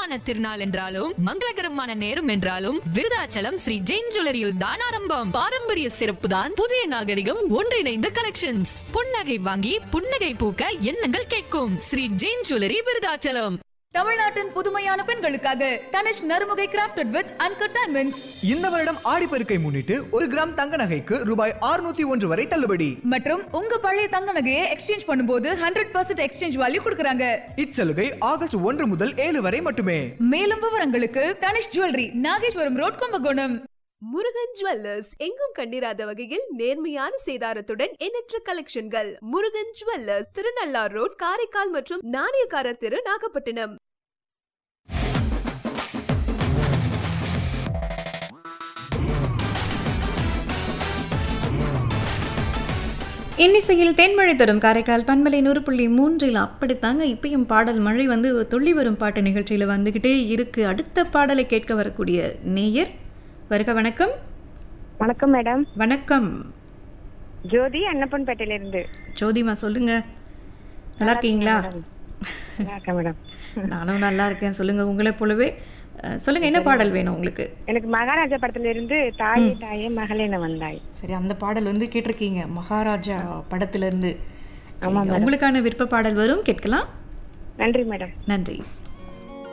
சுபமான திருநாள் என்றாலும் மங்களகரமான நேரம் என்றாலும் விருதாச்சலம் ஸ்ரீ ஜெயின் ஜுவல்லரியில் தான் ஆரம்பம் பாரம்பரிய சிறப்பு தான் புதிய நாகரிகம் ஒன்றிணைந்த கலெக்ஷன்ஸ் புன்னகை வாங்கி புன்னகை பூக்க எண்ணங்கள் கேட்கும் ஸ்ரீ ஜெயின் ஜுவல்லரி விருதாச்சலம் தமிழ்நாட்டின் புதுமையான பெண்களுக்காக தனிஷ் நறுமுகை கிராஃப்டட் வித் அன்கட் டைமண்ட்ஸ் இந்த வருடம் ஆடிப்பெருக்கை முன்னிட்டு ஒரு கிராம் தங்க நகைக்கு ரூபாய் 601 ஒன்று வரை தள்ளுபடி மற்றும் உங்க பழைய தங்க நகையை எக்ஸ்சேஞ்ச் பண்ணும்போது ஹண்ட்ரட் பர்சன்ட் எக்ஸ்சேஞ்ச் வேல்யூ கொடுக்குறாங்க இச்சலுகை ஆகஸ்ட் ஒன்று முதல் ஏழு வரை மட்டுமே மேலும் விவரங்களுக்கு Tanishq jewellery Nageswaram road Kumbakonam Murugan jewellers எங்கும் கண்டிராத வகையில் நேர்மையான சேதாரத்துடன் எண்ணற்ற கலெக்ஷன்கள் முருகன் ஜுவல்லர்ஸ் திருநள்ளார் ரோட் காரைக்கால் மற்றும் நாணயக்காரர் தெரு நாகப்பட்டினம் இன்னிசையில் தென்மழை தரும் காரைக்கால் பண்பலை நூறு புள்ளி மூன்றில் அப்படித்தாங்க இப்பயும் பாடல் மழை வந்து துள்ளி வரும் பாட்டு நிகழ்ச்சியில் வந்துக்கிட்டே இருக்கு அடுத்த பாடலை கேட்க வரக்கூடிய நேயர் வருக வணக்கம் வணக்கம் மேடம் வணக்கம் ஜோதி அன்னப்பன்பேட்டையில இருந்து ஜோதிமா சொல்லுங்க நல்லா இருக்கீங்களா நல்லா இருக்கேன் மேடம் நானும் நல்லா இருக்கேன் சொல்லுங்க உங்களை போலவே அஹ், சொல்லுங்க என்ன பாடல் வேணும் உங்களுக்கு எனக்கு மகாராஜா படத்துல இருந்து தாயே தாயே மகளே நான் வந்தாய் சரி அந்த பாடல் வந்து கேட்டிருக்கீங்க மகாராஜா படத்துல இருந்து சரிங்க, உங்களுக்கான விருப்ப பாடல் வரும் கேட்கலாம் நன்றி மேடம் நன்றி